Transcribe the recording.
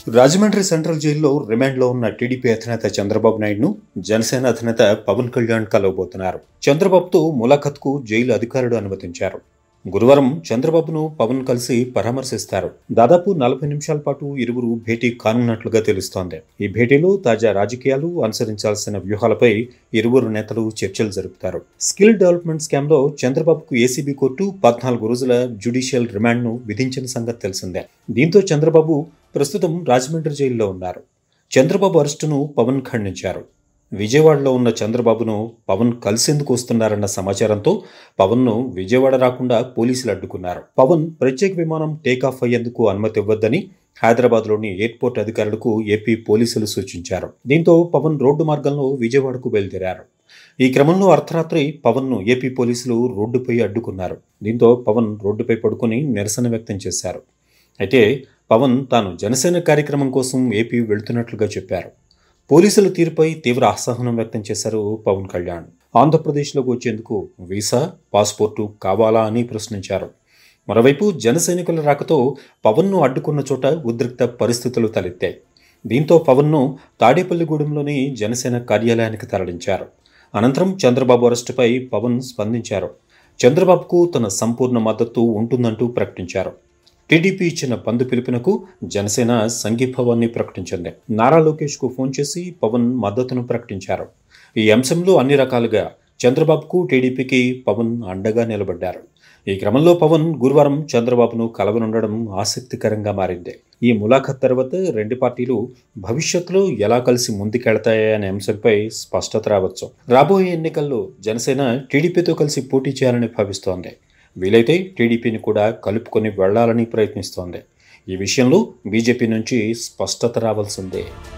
Rajahmundry central జైల్లో రిమాండ్లో ఉన్న TDP అధినేత చంద్రబాబు నాయుడును జనసేన అధినేత పవన్ కళ్యాణ్ కలవబోతున్నారు చంద్రబాబుతో ములాఖత్కు జైలు అధికారులు అనుమతించారు గురువారం చంద్రబాబును పవన్ కలిసి పరామర్శిస్తారు దాదాపు నలభై నిమిషాల పాటు ఇరువురు భేటీ కానున్నట్లుగా తెలుస్తోంది ఈ భేటీలో తాజా రాజకీయాలు అనుసరించాల్సిన వ్యూహాలపై ఇరువురు నేతలు చర్చలు జరుపుతారు స్కిల్ డెవలప్మెంట్ స్కామ్లో చంద్రబాబుకు ఏసీబీ కోర్టు పద్నాలుగు రోజుల జ్యుడిషియల్ రిమాండ్ను విధించిన సంగతి తెలిసిందే దీంతో చంద్రబాబు ప్రస్తుతం రాజమండ్రి జైల్లో ఉన్నారు చంద్రబాబు అరెస్టును పవన్ ఖండించారు విజయవాడలో ఉన్న చంద్రబాబును పవన్ కలిసేందుకు వస్తున్నారన్న సమాచారంతో పవన్ను విజయవాడ రాకుండా పోలీసులు అడ్డుకున్నారు పవన్ ప్రత్యేక విమానం టేకాఫ్ అయ్యేందుకు అనుమతి ఇవ్వద్దని హైదరాబాద్లోని ఎయిర్పోర్ట్ అధికారులకు ఏపీ పోలీసులు సూచించారు దీంతో పవన్ రోడ్డు మార్గంలో విజయవాడకు బయలుదేరారు ఈ క్రమంలో అర్ధరాత్రి పవన్ను ఏపీ పోలీసులు రోడ్డుపై అడ్డుకున్నారు దీంతో పవన్ రోడ్డుపై పడుకుని నిరసన వ్యక్తం చేశారు అయితే పవన్ తాను జనసేన కార్యక్రమం కోసం ఏపీ వెళ్తున్నట్లుగా చెప్పారు పోలీసుల తీరుపై తీవ్ర అసహనం వ్యక్తం చేశారు పవన్ కళ్యాణ్ ఆంధ్రప్రదేశ్లోకి వచ్చేందుకు వీసా పాస్పోర్టు కావాలా అని ప్రశ్నించారు మరోవైపు జన సైనికుల రాకతో పవన్ను అడ్డుకున్న చోట ఉద్రిక్త పరిస్థితులు తలెత్తాయి దీంతో పవన్ను తాడేపల్లిగూడెంలోని జనసేన కార్యాలయానికి తరలించారు అనంతరం చంద్రబాబు అరెస్టుపై పవన్ స్పందించారు చంద్రబాబుకు తన సంపూర్ణ మద్దతు ఉంటుందంటూ ప్రకటించారు టీడీపీ ఇచ్చిన బంధు పిలుపునకు జనసేన సంఘీభావాన్ని ప్రకటించింది నారా లోకేష్కు ఫోన్ చేసి పవన్ మద్దతును ప్రకటించారు ఈ అంశంలో అన్ని రకాలుగా చంద్రబాబుకు టీడీపీకి పవన్ అండగా నిలబడ్డారు ఈ క్రమంలో పవన్ గురువారం చంద్రబాబును కలవనుండడం ఆసక్తికరంగా మారింది ఈ ములాఖత్ తర్వాత రెండు పార్టీలు భవిష్యత్తులో ఎలా కలిసి ముందుకెళ్తాయనే అంశంపై స్పష్టత రావచ్చు రాబోయే ఎన్నికల్లో జనసేన టీడీపీతో కలిసి పోటీ చేయాలని భావిస్తోంది వీలైతే టీడీపీని కూడా కలుపుకొని వెళ్లాలని ప్రయత్నిస్తోంది ఈ విషయంలో బీజేపీ నుంచి స్పష్టత రావాల్సిందే